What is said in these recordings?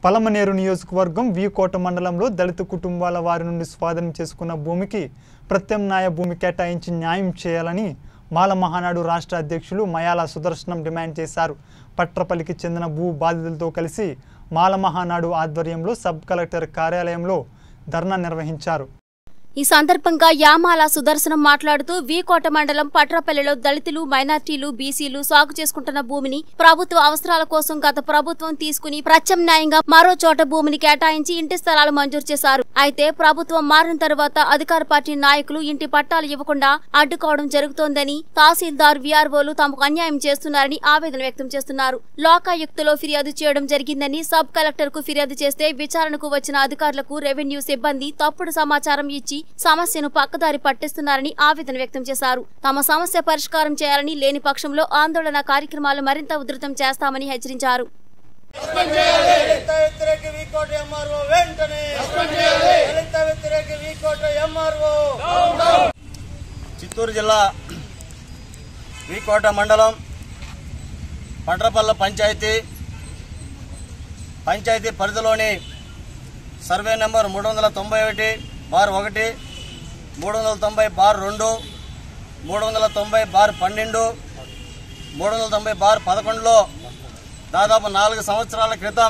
పలమనేరు నియోజకవర్గం వీకోట మండలంలో దళిత కుటుంబాల వారి నుండి స్వాధీనం చేసుకున్న భూమికి ప్రత్యామ్నాయ భూమి కేటాయించి న్యాయం చేయాలని మాల మహానాడు రాష్ట్ర అధ్యక్షులు మయాల సుదర్శనం డిమాండ్ చేశారు పట్రపల్లికి చెందిన భూ బాధితులతో కలిసి మాల మహానాడు ఆధ్వర్యంలో సబ్ కలెక్టర్ కార్యాలయంలో ధర్నా నిర్వహించారు ఈ సందర్భంగా యామాల సుదర్శనం మాట్లాడుతూ వీకోట మండలం పట్రపల్లిలో దళితులు మైనార్టీలు బీసీలు సాగు చేసుకుంటున్న భూమిని ప్రభుత్వ అవసరాల కోసం గత ప్రభుత్వం తీసుకుని ప్రత్యామ్నాయంగా మరో చోట భూమిని కేటాయించి ఇంటి స్థలాలు మంజూరు చేశారు అయితే ప్రభుత్వం మారిన తరువాత అధికార పార్టీ నాయకులు ఇంటి పట్టాలు ఇవ్వకుండా అడ్డుకోవడం జరుగుతోందని తహసీల్దార్ వీఆర్ఓలు తమకు అన్యాయం చేస్తున్నారని ఆవేదన వ్యక్తం చేస్తున్నారు లోకాయుక్తలో ఫిర్యాదు చేయడం జరిగిందని సబ్ కలెక్టర్ కు ఫిర్యాదు చేస్తే విచారణకు వచ్చిన అధికారులకు రెవెన్యూ సిబ్బంది తప్పుడు సమాచారం ఇచ్చి సమస్యను పక్కదారి పట్టిస్తున్నారని ఆవేదన వ్యక్తం చేశారు తమ సమస్య పరిష్కారం చేయాలని లేని పక్షంలో ఆందోళన కార్యక్రమాలు మరింత ఉధృతం చేస్తామని హెచ్చరించారు దళిత వ్యతిరేక వీకోట ఎంఆర్ఓ వెంటనే దళిత వ్యతిరేక వీకోట ఎంఆర్ఓ చిత్తూరు జిల్లా వీకోట మండలం పండ్రపల్ల పంచాయతీ పంచాయతీ పరిధిలోని సర్వే నెంబర్ మూడు వందల తొంభై ఒకటి బార్ ఒకటి మూడు వందల తొంభై బార్ రెండు మూడు వందల తొంభై బార్ పన్నెండు మూడు వందల తొంభై బార్ పదకొండులో దాదాపు నాలుగు సంవత్సరాల క్రితం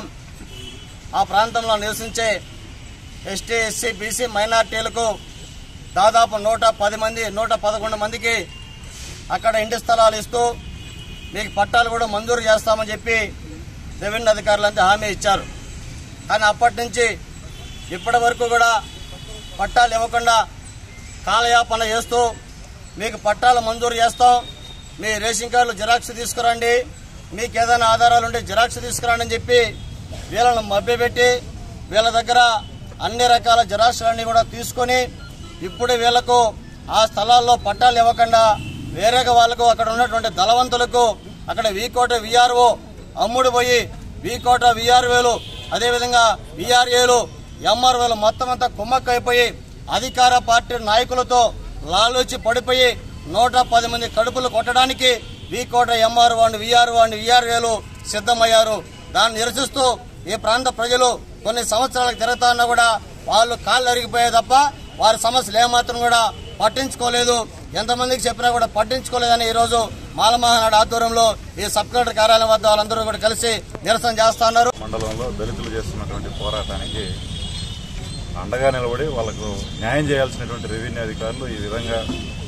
ఆ ప్రాంతంలో నివసించే ఎస్టీ ఎస్సీ బీసీ మైనార్టీలకు దాదాపు నూట పది మంది నూట పదకొండు మందికి అక్కడ ఇంటి స్థలాలు ఇస్తూ మీకు పట్టాలు కూడా మంజూరు చేస్తామని చెప్పి రెవెన్యూ అధికారులంతా హామీ ఇచ్చారు కానీ అప్పటి నుంచి ఇప్పటి వరకు కూడా పట్టాలు ఇవ్వకుండా కాలయాపన చేస్తూ మీకు పట్టాలు మంజూరు చేస్తాం మీ రేషన్ కార్డులు జిరాక్స్ తీసుకురండి మీకు ఏదైనా ఆధారాలు ఉంటే జిరాక్స్ తీసుకురండి అని చెప్పి వీళ్ళను మభ్యపెట్టి వీళ్ళ దగ్గర అన్ని రకాల జిరాక్స్లన్నీ కూడా తీసుకొని ఇప్పుడు వీళ్ళకు ఆ స్థలాల్లో పట్టాలు ఇవ్వకుండా వేరేగా వాళ్ళకు అక్కడ ఉన్నటువంటి దళవంతులకు అక్కడ వీకోట విఆర్ఓ అమ్ముడు పోయి వీకోట విఆర్ఓలు అదేవిధంగా విఆర్ఏలు ఎంఆర్ఓలు మొత్తం అంతా కుమ్మక్కైపోయి అధికార పార్టీ నాయకులతో లాలూచి పడిపోయి నూట పది మంది కడుపులు కొట్టడానికి Vkota MRO and VRO and విఆర్ఏలు సిద్ధమయ్యారు దాన్ని నిరసిస్తూ ఈ ప్రాంత ప్రజలు కొన్ని సంవత్సరాలకు తిరుగుతా ఉన్నా కూడా వాళ్ళు కాళ్ళు అరిగిపోయే తప్ప వారి సమస్యలు ఏమాత్రం కూడా పట్టించుకోలేదు ఎంతమందికి చెప్పినా కూడా పట్టించుకోలేదని ఈ రోజు మాలమహానాడు ఆధ్వర్యంలో ఈ సబ్ కలెక్టర్ కార్యాలయం వద్ద వాళ్ళందరూ కూడా కలిసి నిరసన చేస్తా ఉన్నారు మండలంలో దళితులు చేస్తున్నటువంటి పోరాటానికి అండగా నిలబడి వాళ్ళకు న్యాయం చేయాల్సినటువంటి రెవెన్యూ అధికారులు ఈ విధంగా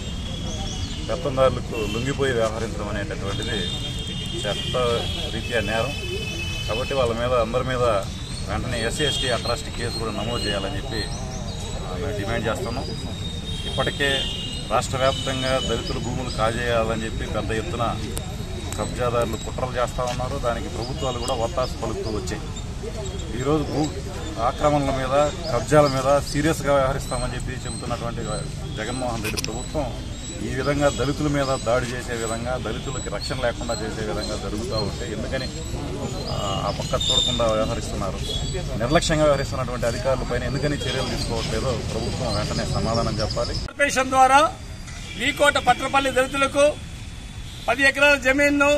పెత్తందారులకు లొంగిపోయి వ్యవహరించడం అనేటటువంటిది చట్ట రీత్యా నేరం కాబట్టి వాళ్ళ మీద అందరి మీద వెంటనే ఎస్సీ ఎస్టీ అట్రాసిటీ కేసు కూడా నమోదు చేయాలని చెప్పి ఆ, మేము డిమాండ్ చేస్తున్నాం ఇప్పటికే రాష్ట్ర వ్యాప్తంగా దళితుల భూములు కాజేయాలని చెప్పి పెద్ద ఎత్తున కబ్జాదారులు కుట్రలు చేస్తా ఉన్నారు దానికి ప్రభుత్వాలు కూడా ఒత్తాసు పలుకుతూ వచ్చాయి ఈరోజు భూ ఆక్రమణల మీద కబ్జాల మీద సీరియస్గా వ్యవహరిస్తామని చెప్పి చెబుతున్నటువంటి జగన్మోహన్ రెడ్డి ప్రభుత్వం ఈ విధంగా దళితుల మీద దాడి చేసే విధంగా దళితులకి రక్షణ లేకుండా చేసే విధంగా జరుగుతూ ఉంటే ఎందుకని ఆ, ఆ పక్క చూడకుండా వ్యవహరిస్తున్నారు నిర్లక్ష్యంగా వ్యవహరిస్తున్నటువంటి అధికారులపైన ఎందుకని చర్యలు తీసుకోవట్లేదో ప్రభుత్వం వెంటనే సమాధానం చెప్పాలి కార్పొరేషన్ ద్వారా వీకోట పట్రపల్లి దళితులకు పది ఎకరాల జమీన్ను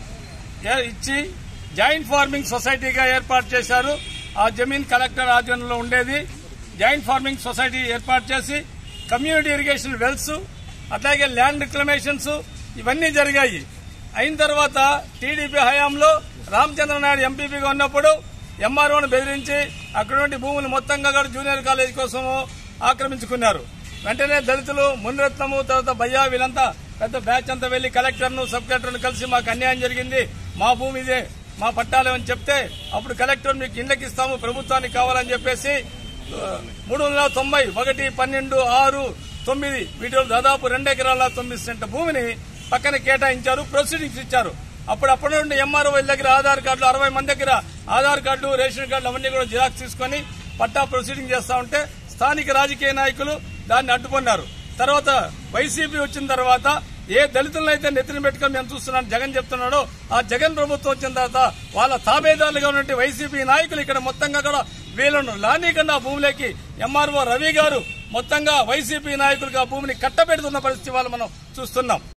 ఏ- ఇచ్చి జాయింట్ ఫార్మింగ్ సొసైటీగా ఏర్పాటు చేశారు ఆ జమీన్ కలెక్టర్ ఆధ్వర్యంలో ఉండేది జాయింట్ ఫార్మింగ్ సొసైటీ ఏర్పాటు చేసి కమ్యూనిటీ ఇరిగేషన్ వెల్స్ అట్లాగే ల్యాండ్ రిక్లమేషన్స్ ఇవన్నీ జరిగాయి అయిన తర్వాత టీడీపీ హయాంలో రామచంద్ర నాయుడు ఎంపీపీగా ఉన్నప్పుడు ఎంఆర్ఓను బెదిరించి అక్కడుండి భూములు మొత్తంగా కూడా జూనియర్ కాలేజ్ కోసము ఆక్రమించుకున్నారు వెంటనే దళితులు మునిరత్నము తర్వాత భయ్యా వీళ్ళంతా పెద్ద బ్యాచ్ అంతా వెళ్లి కలెక్టర్ను సబ్ కలెక్టర్ను కలిసి మాకు అన్యాయం జరిగింది మా భూమి ఇదే మా పట్టాలు అని చెప్తే అప్పుడు కలెక్టర్ మీకు ఇళ్ళకి ఇస్తాము ప్రభుత్వానికి కావాలని చెప్పేసి మూడు వందల తొంభై ఒకటి పన్నెండు ఆరు తొమ్మిది వీటిలో దాదాపు రెండు ఎకరాల తొమ్మిది సెంట భూమిని పక్కన కేటాయించారు ప్రొసీడింగ్స్ ఇచ్చారు అప్పుడు అప్పటి నుండి ఎంఆర్ఓ దగ్గర ఆధార్ కార్డులు అరవై మంది దగ్గర ఆధార్ కార్డు రేషన్ కార్డులు అవన్నీ కూడా జిరాక్స్ తీసుకొని పట్టా ప్రొసీడింగ్ చేస్తా ఉంటే స్థానిక రాజకీయ నాయకులు దాన్ని అడ్డుకున్నారు తర్వాత వైసీపీ వచ్చిన తర్వాత ఏ దళితులను అయితే నెత్తిన పెట్టుకొని మేము చూస్తున్నాను జగన్ చెప్తున్నాడో ఆ జగన్ ప్రభుత్వం వచ్చిన తర్వాత వాళ్ళ తాబేదారులుగా ఉన్నటువంటి వైసీపీ నాయకులు ఇక్కడ మొత్తంగా కూడా వీళ్ళను లానీకుండా ఆ భూమిలోకి ఎంఆర్ఓ రవి గారు మొత్తంగా వైసీపీ నాయకులుగా ఆ భూమిని కట్టబెడుతున్న పరిస్థితి వాళ్ళు మనం చూస్తున్నాం